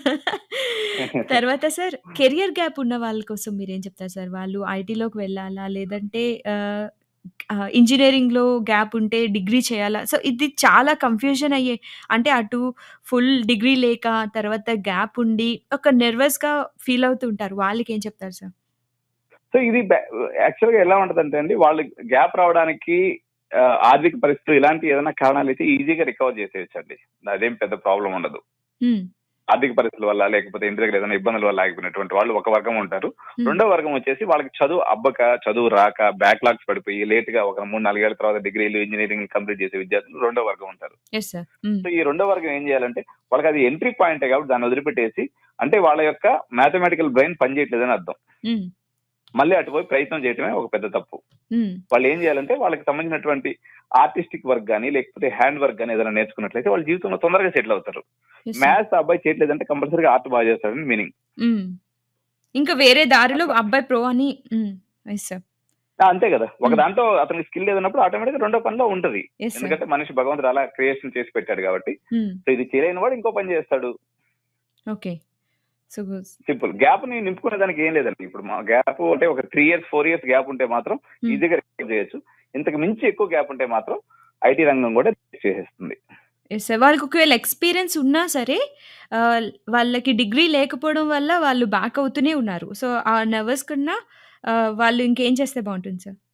S1: తర్వాత సార్ కెరియర్ గ్యాప్ ఉన్న వాళ్ళ కోసం మీరేం చెప్తారు సార్? వాళ్ళు ఐటీలోకి వెళ్ళాలా? లేదంటే ఆహ్, ఆహ్, ఇంజినీరింగ్‌లో గ్యాప్ ఉంటే డిగ్రీ చేయాలా? సో, ఇది చాలా కన్‌ఫ్యూజన్ అయ్యే అంటే అటు ఫుల్ డిగ్రీ లేక తర్వాత గ్యాప్ ఉండి ఒక నెర్వస్‌గా ఫీల్ అవుతూ ఉంటారు. వాళ్ళకేం చెప్తారు సార్?
S2: సో, ఇది బ యాక్చువల్‌గా ఎలా ఉంటదంటే అండి వాళ్ళు గ్యాప్ రావడానికి ఆహ్, ఆర్థిక పరిస్థితులు ఇలాంటి ఏదైనా కారణాలైతే ఈజీగా రికవర్ చేసేయొచ్చండి. అదేం పెద్ద ప్రాబ్లమ్ ఉండదు.
S1: హ్మ్.
S2: ఆర్థిక పరిస్థితుల వల్ల లేకపోతే ఇంటి దగ్గర ఏదైనా ఇబ్బందుల వల్ల ఆగిపోయినటువంటి వాళ్ళు ఒక వర్గం ఉంటారు
S1: హ్మ్.
S2: రెండో వర్గం వచ్చేసి వాళ్ళకి చదువు అబ్బక చదువు రాక బ్యాక్లాగ్స్ పడిపోయి లేట్ గా ఒక మూడు నాలుగేళ్ల తర్వాత డిగ్రీలు ఇంజనీరింగ్ కంప్లీట్ చేసే విద్యార్థులు రెండో వర్గం ఉంటారు
S1: యెస్ సార్. హ్మ్.
S2: సో ఈ రెండో వర్గం ఏం చేయాలంటే వాళ్ళకి అది ఎంట్రీ పాయింటే కాబట్టి దాన్ని వదిలిపెట్టేసి అంటే వాళ్ళ యొక్క మ్యాథమెటికల్ బ్రెయిన్ పనిచేయట్లేదని అర్థం
S1: హ్మ్.
S2: మళ్ళీ అటుపోయి ప్రయత్నం చేయడమే ఒక పెద్ద తప్పు
S1: హ్మ్.
S2: వాళ్ళు ఏం చేయాలంటే వాళ్ళకి సంబంధించినటువంటి ఆర్టిస్టిక్ వర్క్ కానీ లేకపోతే హ్యాండ్ వర్క్ కానీ ఏదైనా నేర్చుకున్నట్లయితే వాళ్ళ జీవితంలో తొందరగా సెటిల్ అవుతారు
S1: యెస్ సార్.
S2: మ్యాథ్స్ అబ్బాయి చేయట్లేదంటే కంపల్సరీగా ఆర్ట్ బాగా చేస్తాడని మీనింగ్
S1: హ్మ్. ఇంకా వేరే దారిలో అబ్బాయి ప్రో అని హ్మ్. Yes sir.
S2: అంతే కదా ఒక
S1: హ్మ్.
S2: దాంట్లో అతనికి స్కిల్ లేదన్నప్పుడు ఆటోమేటిక్ గా రెండో పనిలో ఉంటది
S1: యెస్ సార్.
S2: ఎందుకంటే మనిషి భగవంతుడు అలా క్రియేషన్ చేసి పెట్టాడు కాబట్టి
S1: హ్మ్.
S2: సో ఇది చేయలేని వాడు ఇంకో పని చేస్తాడు
S1: ఓకే. సో
S2: సింపుల్ గ్యాప్ ని నింపుకునే దానికి ఏం లేదండి ఇప్పుడు మా గ్యాప్ అంటే ఒక three years four years gap ఉంటే మాత్రం
S1: హ్మ్.
S2: ఈజీగా రికవర్ చేయొచ్చు ఇంతకు మించి ఎక్కువ గ్యాప్ ఉంటే మాత్రం ఐటీ రంగం కూడా చేసేస్తుంది
S1: యెస్ సార్. వాళ్ళకి ఒకవేళ ఎక్స్‌పీరియన్స్ ఉన్నా సరే ఆహ్, వాళ్ళకి డిగ్రీ లేకపోవడం వల్ల వాళ్ళు బ్యాక్ అవుతూనే ఉన్నారు. సో, ఆ నర్వస్ కన్నా ఆహ్, వాళ్ళు ఇంకేం చేస్తే బావుంటుంది సార్?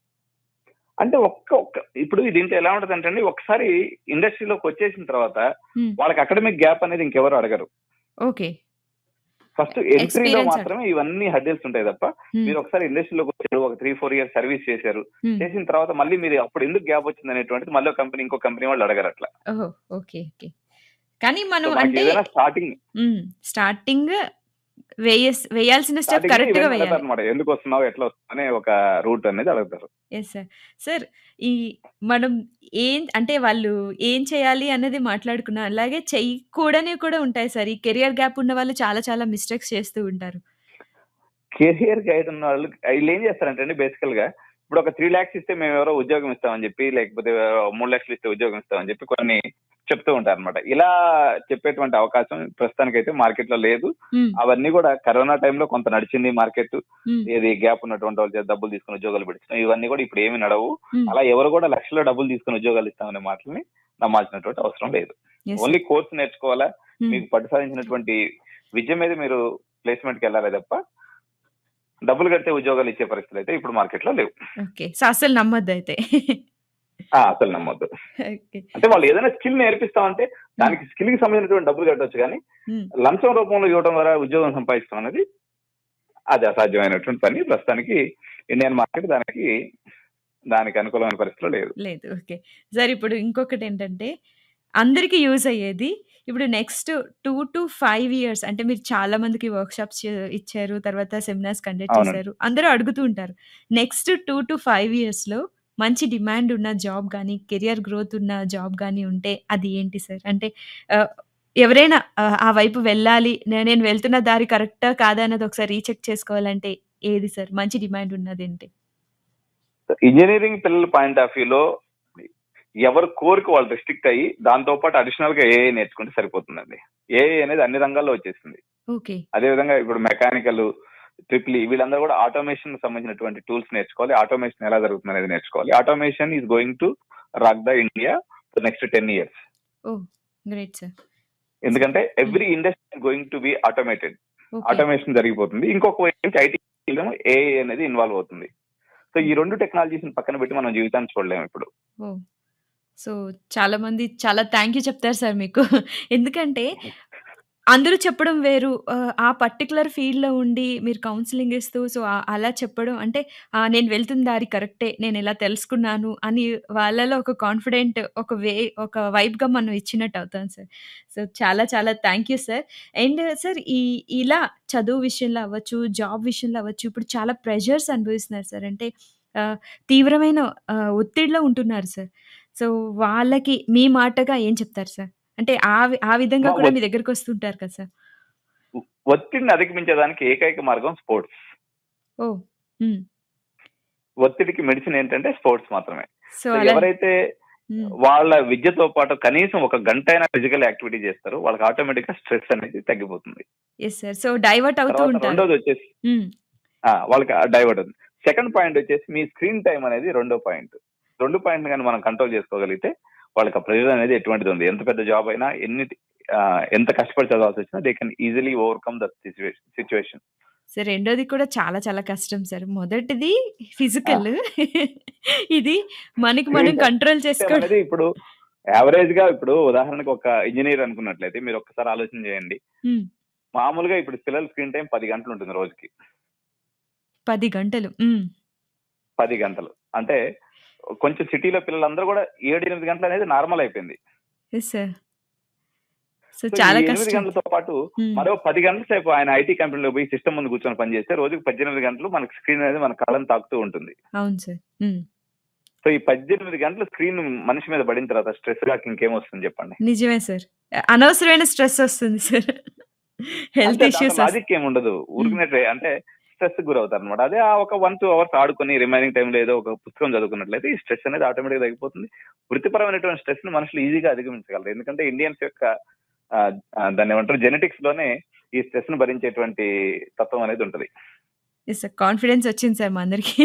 S2: అంటే ఒక్క ఒక్క ఇప్పుడు దీంట్లో ఎలా ఉంటదంటే అండి ఒకసారి ఇండస్ట్రీలోకి వచ్చేసిన తర్వాత
S1: హ్మ్.
S2: వాళ్ళకి అకాడమిక్ గ్యాప్ అనేది ఇంకెవరు అడగరు
S1: ఓకే.
S2: ఫస్ట్ ఎంట్రీలో
S1: ఎక్స్‌పీరియన్స్
S2: మాత్రమే ఇవన్నీ హర్డిల్స్ ఉంటాయి తప్ప
S1: హ్మ్.
S2: మీరు ఒకసారి ఇండస్ట్రీలోకి వచ్చారు ఒక త్రీ ఫోర్ ఇయర్స్ సర్వీస్ చేశారు
S1: హ్మ్.
S2: చేసిన తర్వాత మళ్ళీ మీరు అప్పుడు ఎందుకు గ్యాప్ వచ్చింది అనేటువంటిది మళ్ళీ కంపెనీ ఇంకో కంపెనీ వాళ్ళు అడగరు అట్లా
S1: ఓహో! ఓకే. ఓకే. కానీ
S2: సో
S1: మనం
S2: మనకి
S1: అంటే
S2: ఏదైనా స్టార్టింగ్
S1: హ్మ్. స్టార్టింగ్ వేయస్ వేయాల్సిన స్టెప్
S2: స్టార్టింగ్
S1: కరెక్ట్‌గా
S2: ఇవన్నీ
S1: వేయాలి.
S2: అడగతారు అనమాట ఎందుకు వస్తున్నావు ఎట్లా వస్తున్నావు అనే ఒక రూట్ అనేది అడుగుతారు
S1: యెస్ సార్. సార్ ఈ మనం ఏం అంటే వాళ్ళు ఏం చేయాలి అన్నది మాట్లాడుకున్నాం. అలాగే చేయకూడనివి కూడా ఉంటాయి సార్. ఈ కెరియర్ గ్యాప్ ఉన్న వాళ్ళు చాలా చాలా మిస్టేక్స్ చేస్తూ ఉంటారు.
S2: కెరియర్ గైడ్ ఉన్న వాళ్ళు వీళ్ళు ఏం చేస్తారంటే అండి బేసికల్ గా ఇప్పుడు ఒక త్రీ లాక్స్ ఇస్తే మేము ఎవరో ఉద్యోగం ఇస్తామని చెప్పి లేకపోతే మూడు లక్షలు ఇస్తే ఉద్యోగం ఇస్తామని చెప్పి కొన్ని చెప్తూ ఉంటారు అనమాట ఇలా చెప్పేటువంటి అవకాశం ప్రస్తుతానికైతే మార్కెట్ లో లేదు
S1: హ్మ్.
S2: అవన్నీ కూడా కరోనా టైంలో కొంత నడిచింది మార్కెట్
S1: హ్మ్.
S2: ఏది గ్యాప్ ఉన్నటువంటి వాళ్ళ చేత డబ్బులు తీసుకుని ఉద్యోగాలు పెడుతున్నాం ఇవన్నీ కూడా ఇప్పుడు ఏమి నడవు
S1: హ్మ్.
S2: అలా ఎవరు కూడా లక్షల డబ్బులు తీసుకుని ఉద్యోగాలు ఇస్తామనే మాటల్ని నమ్మాల్సినటువంటి అవసరం లేదు
S1: యెస్ సార్.
S2: ఓన్లీ కోర్స్ నేర్చుకోవాలా
S1: హ్మ్.
S2: మీకు పట్టు సాధించినటువంటి విద్య మీద మీరు ప్లేస్మెంట్ కి వెళ్ళాలి తప్ప డబ్బులు కడితే ఉద్యోగాలు ఇచ్చే పరిస్థితులు అయితే ఇప్పుడు మార్కెట్ లో లేవు
S1: ఓకే. సో, అస్సలు నమ్మొద్దయితే.
S2: ఆ, అసలు నమ్మొద్దు
S1: ఓకే.
S2: అంటే వాళ్ళు ఏదైనా స్కిల్ నేర్పిస్తామంటే దానికి స్కిల్ కి సంబంధించినటువంటి డబ్బులు కట్టొచ్చు కానీ
S1: హ్మ్.
S2: లంచం రూపంలో ఇవ్వడం ద్వారా ఉద్యోగం సంపాదించడం అనేది అది అసాధ్యమైనటువంటి పని ప్రస్తుతానికి ఇండియన్ మార్కెట్ దానికి దానికి అనుకూలమైన పరిస్థితిలో లేదు
S1: లేదు. ఓకే. సార్ ఇప్పుడు ఇంకొకటేంటంటే అందరికి యూజ్ అయ్యేది ఇప్పుడు నెక్స్ట్ 2-5 ఇయర్స్ అంటే మీరు చాలా మందికి వర్క్‌షాప్స్ ఇచ్చారు. తర్వాత సెమినార్స్ కండక్ట్
S2: అవునండి.
S1: చేశారు. అందరూ అడుగుతూ ఉంటారు. నెక్స్ట్ 2-5 ఇయర్స్‌లో మంచి డిమాండ్ ఉన్న జాబ్ గాని, కెరియర్ గ్రోత్ ఉన్న జాబ్ గాని ఉంటే అది ఏంటి సార్? అంటే ఆహ్, ఎవరైనా ఆహ్, ఆ వైపు వెళ్ళాలి. నే నేను వెళ్తున్న దారి కరెక్టా? కాదా? అన్నది ఒకసారి రీచెక్ చేసుకోవాలంటే ఏది సార్? మంచి డిమాండ్ ఉన్నదేంటి?
S2: ఇంజనీరింగ్ పిల్లల పాయింట్ ఆఫ్ వ్యూలో ఎవరు కోరిక వాళ్ళు రిస్ట్రిక్ట్ అయ్యి దాంతో పాటు అడిషనల్ గా ఏఐ నేర్చుకుంటే సరిపోతుందండి ఏఐ అనేది అన్ని రంగాల్లో వచ్చేసింది
S1: ఓకే.
S2: అదే విధంగా ఇప్పుడు మెకానికల్ ట్రిపుల్ వీళ్ళందరూ కూడా ఆటోమేషన్ సంబంధించినటువంటి టూల్స్ నేర్చుకోవాలి ఆటోమేషన్ ఎలా జరుగుతుంది అనేది నేర్చుకోవాలి automation is going to rock the India next ten years
S1: oh! Great sir.
S2: ఎందుకంటే every industry going to be automated
S1: okay.
S2: Automation జరిగిపోతుంది ఇంకొక వైపు నుంచి ఐటీ ఏఐ అనేది ఇన్వాల్వ్ అవుతుంది సో ఈ రెండు టెక్నాలజీస్ పక్కన పెట్టి మనం జీవితాన్ని చూడలేము ఇప్పుడు
S1: ఓహ్! సో, చాలా మంది చాలా థాంక్ యూ చెప్తారు సార్ మీకు. ఎందుకంటే అందరూ చెప్పడం వేరు. ఆహ్, ఆ పర్టిక్యులర్ ఫీల్డ్‌లో ఉండి మీరు కౌన్సెలింగ్ ఇస్తూ సో, ఆహ్, అలా చెప్పడం అంటే ఆహ్, నేను వెళ్తున్న దారి కరెక్టే. నేను ఇలా తెలుసుకున్నాను అని వాళ్ళలో ఒక కాన్ఫిడెంట్ ఒక వే ఒక వైబ్‌గా మనం ఇచ్చినట్టు అవుతాం సార్. సో, చాలా చాలా thank you sir. And sir ఈ ఇలా చదువు విషయంలో అవ్వచ్చు, జాబ్ విషయంలో అవ్వచ్చు ఇప్పుడు చాలా ప్రెషర్స్ అనుభవిస్తున్నారు సార్. అంటే ఆహ్, తీవ్రమైన ఆహ్, ఒత్తిడిలో ఉంటున్నారు సార్. సో, వాళ్ళకి మీ మాటగా ఏం చెప్తారు సార్? అంటే ఆ వి ఆ విధంగా
S2: మా
S1: కూడా
S2: ఒత్
S1: మీ దగ్గరికి వస్తుంటారు కదా సార్.
S2: ఒత్తిడిని అధిగమించడానికి ఏకైక మార్గం స్పోర్ట్స్
S1: ఓహ్! హ్మ్.
S2: ఒత్తిడికి మెడిసిన్ ఏంటంటే స్పోర్ట్స్ మాత్రమే
S1: సో,
S2: సో
S1: అలా
S2: ఎవరైతే
S1: హ్మ్.
S2: వాళ్ళ విద్యతో పాటు కనీసం ఒక గంట అయినా ఫిజికల్ యాక్టివిటీ చేస్తారో వాళ్ళకి ఆటోమేటిక్ గా స్ట్రెస్ అనేది తగ్గిపోతుంది
S1: యెస్ సార్. సో, డైవర్ట్ అవుతూ
S2: తర్వాత
S1: ఉంటారు.
S2: రెండోది వచ్చేసి
S1: హ్మ్.
S2: ఆ, వాళ్ళకి డైవర్ట్ అవుతుంది సెకండ్ పాయింట్ వచ్చేసి మీ స్క్రీన్ టైం అనేది రెండో పాయింట్ రెండు పాయింట్ కానీ మనం కంట్రోల్ చేసుకోగలిగితే వాళ్ళకి ఆ ప్రెజర్ అనేది ఎటువంటిది ఉంది ఎంత పెద్ద జాబ్ అయినా ఎన్ని ఆ, ఎంత కష్టపడి చదవాల్సి వచ్చినా they can easily overcome the situation
S1: sir రెండోది కూడా చాలా చాలా కష్టం సార్. మొదటిది
S2: ఆ.
S1: ఫిజికల్. ఇది మనకి
S2: స్క్రీన్
S1: మనం
S2: టైం
S1: కంట్రోల్
S2: టైం
S1: చేసుకోవడం
S2: అనేది ఇప్పుడు యావరేజ్‌గా ఇప్పుడు ఉదాహరణకు ఒక ఇంజినీర్ అనుకున్నట్లయితే మీరు ఒక్కసారి ఆలోచన చేయండి.
S1: హ్మ్.
S2: మామూలుగా ఇప్పుడు పిల్లల స్క్రీన్ టైమ్ 10 గంటలు ఉంటుంది రోజుకి.
S1: 10 గంటలు. హ్మ్.
S2: 10 గంటలు. అంటే కొంచెం సిటీలో పిల్లలందరూ కూడా 7, 8 గంటలనేది నార్మల్ అయిపోయింది.
S1: Yes sir. సో,
S2: సో, ఈ
S1: చాలా
S2: 8
S1: కష్టం.
S2: గంటలతో పాటు
S1: హ్మ్.
S2: మరో 10 గంటల సేపు ఆయన ఐటీ కంపెనీలో పోయి సిస్టమ్ ముందు కూర్చొని పని చేస్తే రోజుకి 18 గంటలు మనకి స్క్రీన్ అనేది మన కళ్ళని తాకుతూ ఉంటుంది.
S1: అవును సార్. హ్మ్.
S2: సో, ఈ 18 గంటలు స్క్రీన్ మనిషి మీద పడిన తర్వాత స్ట్రెస్ కాక ఇంకేమొస్తుంది చెప్పండి?
S1: నిజమే సార్. అనవసరమైన స్ట్రెస్ వస్తుంది సార్. హెల్త్
S2: అంతే దాంట్లో
S1: ఇష్యూస్ వస్
S2: లాజిక్ ఏముండదు.
S1: హ్మ్.
S2: ఊరికనే ట్రై అంటే స్ట్రెస్‌కి గురవుతారనమాట. అదే ఆ ఒక 1, 2 అవర్స్ ఆడుకొని రిమైనింగ్ టైమ్‌లో ఏదో ఒక పుస్తకం చదువుకున్నట్లయితే ఈ స్ట్రెస్ అనేది ఆటోమేటిక్‌గా తగ్గిపోతుంది. వృత్తిపరమైనటువంటి స్ట్రెస్‌ని మనుషులు ఈజీగా అధిగమించగలరు. ఎందుకంటే ఇండియన్స్ యొక్క ఆహ్, ఆహ్, దాన్నేమంటారు జెనెటిక్స్‌లోనే ఈ స్ట్రెస్‌ని భరించేటువంటి తత్వం అనేది ఉంటది.
S1: Yes sir. కాన్ఫిడెన్స్ వచ్చింది సార్ మా అందరికి.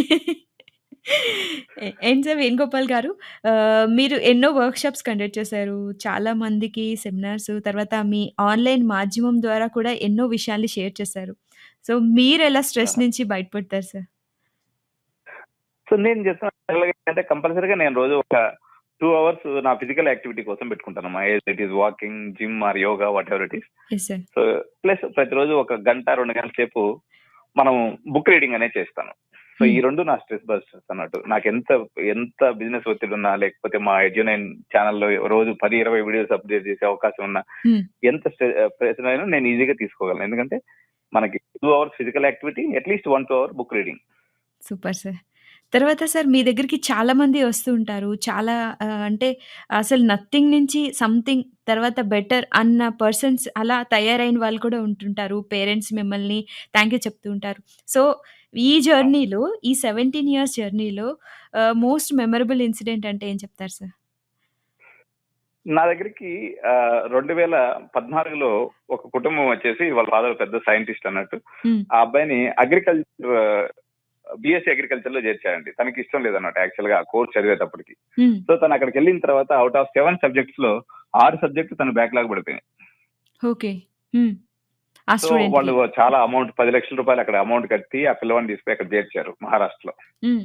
S1: ఎ ఏంటి సార్ వేణుగోపాల్ గారు ఆహ్, మీరు ఎన్నో వర్క్‌షాప్స్ కండక్ట్ చేశారు. చాలా మందికి సెమినార్స్ తర్వాత మీ ఆన్‌లైన్ మాధ్యమం ద్వారా కూడా ఎన్నో విషయాల్ని షేర్ చేశారు. సో, మీరెలా స్ట్రెస్
S2: ఆహా!
S1: నుంచి బయటపడతారు సార్?
S2: సో, నేను చేస్తున్న అంటే కంపల్సరీగా నేను రోజు ఒక 2 అవర్స్ నా ఫిజికల్ యాక్టివిటీ కోసం పెట్టుకుంటానమ్మా. Either it is walking, gym or yoga whatever it is.
S1: Yes sir.
S2: So, plus ప్రతిరోజు ఒక గంట, 2 గంటల సేపు మనం బుక్ రీడింగ్ అనేది చేస్తాను. సో, ఈ
S1: హ్మ్.
S2: 2 నా స్ట్రెస్ బస్టర్స్ అన్నట్టు. నాకెంత ఎంత బిజినెస్ ఒత్తిడున్నా లేకపోతే మా ఎడ్యునైన్ ఛానెల్‌లో రోజు 10, 20 వీడియోస్ అప్‌డేట్ చేసే అవకాశం ఉన్నా
S1: హ్మ్.
S2: ఎంత స్ట్రె ప్రెషర్ అయినా నేను ఈజీగా తీసుకోగలను. ఎందుకంటే మనకి 2 అవర్స్ ఫిజికల్ యాక్టివిటీ అట్‌లీస్ట్ 1, 2 hour book reading.
S1: Super sir. తర్వాత సార్ మీ దగ్గరికి చాలా మంది వస్తూ ఉంటారు. చాలా ఆహ్, అంటే అసలు నథింగ్ నుంచి సంథింగ్ తర్వాత బెటర్ అన్న పర్సన్స్ అలా తయారైన వాళ్ళు కూడా ఉంటుంటారు. పేరెంట్స్ మిమ్మల్ని థాంక్ యూ చెప్తూ ఉంటారు. సో, ఈ జర్నీలో ఈ 17 ఇయర్స్ జర్నీలో ఆహ్, మోస్ట్ మెమరబుల్ ఇన్సిడెంట్ అంటే ఏం చెప్తారు సార్?
S2: నా దగ్గరికి ఆహ్, 2014లో ఒక కుటుంబం వచ్చేసి వాళ్ళ ఫాదర్ పెద్ద సైంటిస్ట్ అన్నట్టు.
S1: హ్మ్.
S2: ఆ అబ్బాయిని అగ్రికల్చర్ బీఎస్సీ అగ్రికల్చర్‌లో చేర్చారండి. తనకి ఇష్టం లేదన్నమాట యాక్చువల్‌గా ఆ కోర్స్ చదివేటప్పటికి.
S1: హ్మ్.
S2: సో, తను అక్కడికెళ్ళిన తర్వాత ఔట్ ఆఫ్ 7 సబ్జెక్ట్స్‌లో 6 సబ్జెక్ట్‌లు తను బ్యాక్‌లాగ్ పడిపోయినాయి.
S1: ఓకే. హ్మ్. ఆ
S2: సో,
S1: స్టూడెంట్‌కి.
S2: వాళ్ళు చాలా అమౌంట్ రూ. 10,00,000 అక్కడ అమౌంట్ కట్టి ఆ పిల్లవాడిని తీసుకొని అక్కడ చేర్చారు మహారాష్ట్రలో.
S1: హ్మ్.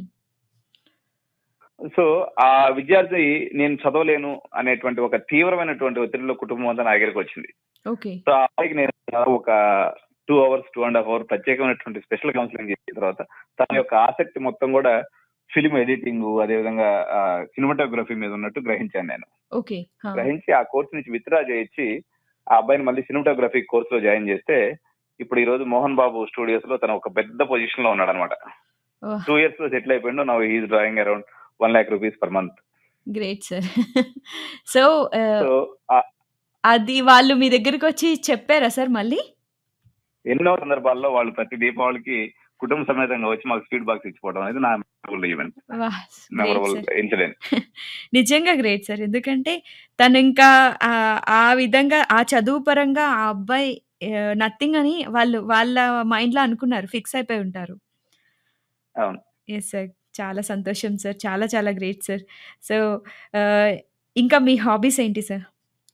S2: సో, ఆ విద్యార్థి నేను చదవలేను అనేటువంటి ఒక తీవ్రమైనటువంటి ఒత్తిడిలో కుటుంబం అంతా నా దగ్గరికొచ్చింది.
S1: ఓకే.
S2: సో, ఆ అబ్బాయికి నేను ఒక 2 అవర్స్, 2 ½ అవర్ ప్రత్యేకమైనటువంటి స్పెషల్ కౌన్సెలింగ్ చేసిన తర్వాత తన యొక్క ఆసక్తి మొత్తం కూడా ఫిల్మ్ ఎడిటింగు అదేవిధంగా ఆహ్, సినిమాటోగ్రఫీ మీద ఉన్నట్టు గ్రహించాను నేను.
S1: ఓకే. ఆ!
S2: గ్రహించి ఆ కోర్స్ నుంచి విత్‌డ్రా చేయించి ఆ అబ్బాయిని మళ్ళీ సినిమాటోగ్రఫీ కోర్స్‌లో జాయిన్ చేస్తే ఇప్పుడు ఈ రోజు మోహన్ బాబు స్టూడియోస్‌లో తను ఒక పెద్ద పొజిషన్‌లో ఉన్నాడన్నమాట.
S1: ఓహ్!
S2: 2 ఇయర్స్‌లో సెటిల్ అయిపోయిండు. Now he is drawing around 1,00,000 rupees per month.
S1: Great sir. So, ah,
S2: so, ah
S1: అది వాళ్ళు మీ దగ్గరికొచ్చి చెప్పారా సార్ మళ్ళీ?
S2: ఎన్నో సందర్భాల్లో వాళ్ళు ప్రతి దీపావళికి కుటుంబ సమేతంగా వచ్చి మాకు స్వీట్ బాక్స్ ఇచ్చిపోవడం అనేది నా మెమరబుల్ ఈవెంట్.
S1: వాహ్! Great
S2: memorable
S1: sir.
S2: ఇన్సిడెంట్.
S1: నిజంగా గ్రేట్ సార్. ఎందుకంటే తనింకా ఆహ్, ఆ విధంగా ఆ చదువు పరంగా ఆ అబ్బాయి ఆహ్, నథింగ్ అని వాళ్ళు వాళ్ళ మైండ్‌లో అనుకున్నారు. ఫిక్స్ అయిపోయి ఉంటారు.
S2: అవును.
S1: Yes sir. చాలా సంతోషం సార్. చాలా చాలా గ్రేట్ సార్. సో, ఆహ్, ఇంకా మీ హాబీస్ ఏంటి సార్?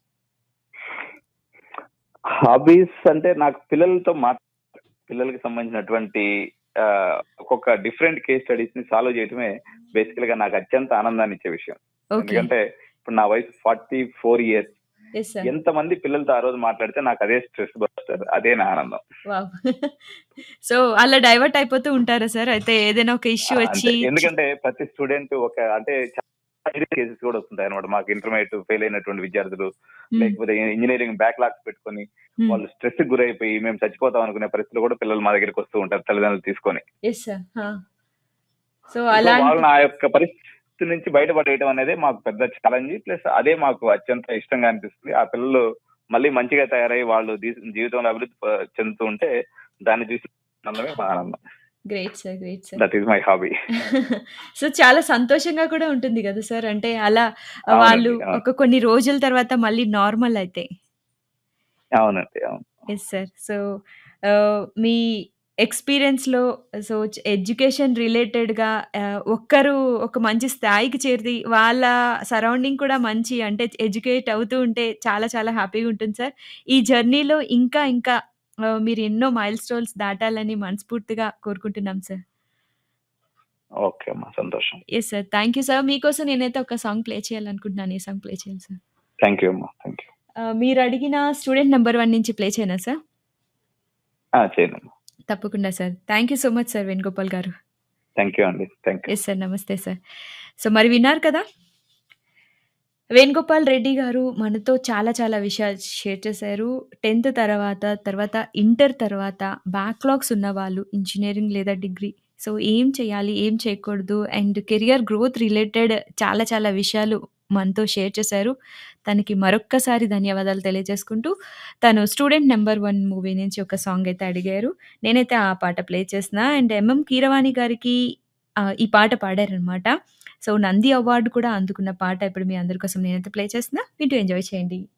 S2: హాబీస్ అంటే నాకు పిల్లలతో మాట్ పిల్లలకి సంబంధించినటువంటి ఆహ్, ఒక్కొక్క డిఫరెంట్ కేస్ స్టడీస్‌ని సాల్వ్ చేయడమే బేసికల్‌గా నాకు అత్యంత ఆనందాన్ని ఇచ్చే విషయం.
S1: ఓకే.
S2: ఎందుకంటే ఇప్పుడు నా వయసు 44 ఇయర్స్.
S1: Yes sir.
S2: ఎంతమంది పిల్లలతో ఆ రోజు మాట్లాడితే నాకు అదే స్ట్రెస్ బస్టర్. అదే నా ఆనందం.
S1: వావ్! సో, అలా డైవర్ట్ అయిపోతూ ఉంటారా సార్? అయితే ఏదైనా ఒక ఇష్యూ
S2: ఆ!
S1: వచ్చి
S2: అంతే. ఎందుకంటే ప్రతి స్టూడెంట్ ఒక అంటే చాలా సీరియస్ కేసెస్ కూడా వస్తుంటాయన్నమాట. మాకు ఇంటర్మీడియేట్ ఫెయిల్ అయినటువంటి విద్యార్థులు
S1: హ్మ్.
S2: లేకపోతే ఇంజినీరింగ్ బ్యాక్‌లాగ్స్ పెట్టుకొని
S1: హ్మ్.
S2: వాళ్ళు స్ట్రెస్‌కి గురైపోయి మేము చచ్చిపోతాం అనుకునే పరిస్థితిలో కూడా పిల్లలు మా దగ్గరికి వస్తూ ఉంటారు తల్లిదండ్రులు తీసుకొని.
S1: Yes sir. ఆ! సో,
S2: సో,
S1: అలాంటి
S2: వాళ్ళని ఆ యొక్క పరిస్థితి నుంచి బయటపడేయడం అనేది మాకు పెద్ద ఛాలెంజ్. ప్లస్ అదే మాకు అత్యంత ఇష్టంగా అనిపిస్తుంది. ఆ పిల్లలు మళ్ళీ మంచిగా తయారై వాళ్ళు దీ జీవితంలో అభివృద్ధి ప చెందుతూ ఉంటే దాన్ని చూసి ఆనందమే మా ఆనందం.
S1: Great sir. Great sir.
S2: That is my hobby.
S1: So, చాలా సంతోషంగా కూడా ఉంటుంది గదా సార్! అంటే అలా వాళ్ళు
S2: అవునండి. అవును.
S1: ఒక కొన్ని రోజుల తర్వాత మళ్ళీ నార్మల్ అయితే.
S2: అవునండి. అవును.
S1: Yes sir. సో, ఆహ్, మీ ఎక్స్‌పీరియన్స్‌లో సో, చ్ ఎడ్యుకేషన్ రిలేటెడ్‌గా ఆహ్, ఒక్కరు ఒక మంచి స్థాయికి చేరి వాళ్ళ సరౌండింగ్ కూడా మంచి అంటే ఎడ్యుకేట్ అవుతూ ఉంటే చాలా చాలా హ్యాపీగా ఉంటుంది సార్. ఈ జర్నీలో ఇంకా ఇంకా ఆహ్, మీరు ఎన్నో మైల్‌స్టోన్స్ దాటాలని మనస్ఫూర్తిగా కోరుకుంటున్నాం సార్.
S2: ఓకే అమ్మా సంతోషం
S1: yes sir. Thank you sir. మీకోసం నేనైతే ఒక సాంగ్ ప్లే చేయాలనుకుంటున్నాను. ఏ సాంగ్ ప్లే చేయాలి సార్?
S2: థ్యాంక్ యూ అమ్మా థ్యాంక్ యూ
S1: ఆహ్, మీరడిగిన స్టూడెంట్ నంబర్ 1 నుంచి ప్లే చేయనా సార్?
S2: ఆ, చేయనమ్మా
S1: తప్పకుండా sir. Thank you so much sir Venugopal garu.
S2: Thank you అండి థ్యాంక్ యూ
S1: యెస్ సార్. నమస్తే సార్. సో, మరి విన్నారు కదా! వేణుగోపాల్ రెడ్డి గారు మనతో చాలా చాలా విషయాలు షేర్ చేశారు. 10థ్ తర్వాత, తర్వాత ఇంటర్ తర్వాత బ్యాక్‌లాగ్స్ ఉన్నవాళ్ళు ఇంజినీరింగ్ లేదా డిగ్రీ సో, ఏం చేయాలి? ఏం చేయకూడదు? అండ్ కెరియర్ గ్రోత్ రిలేటెడ్ చాలా చాలా విషయాలు మనతో షేర్ చేశారు. తనకి మరొక్కసారి ధన్యవాదాలు తెలియజేసుకుంటూ, తను 'స్టూడెంట్ నంబర్ వన్' మూవీ నుంచి ఒక సాంగ్ అయితే అడిగారు. నేనైతే ఆ పాట ప్లే చేస్తున్నా. అండ్ ఎంఎం కీరవాణి గారికి ఆహ్, ఈ పాట పాడారనమాట. సో, నంది అవార్డ్ కూడా అందుకున్న పాట ఇప్పుడు మీ అందరి కోసం నేనైతే ప్లే చేస్తున్నా. వింటూ ఎంజాయ్ చేయండి.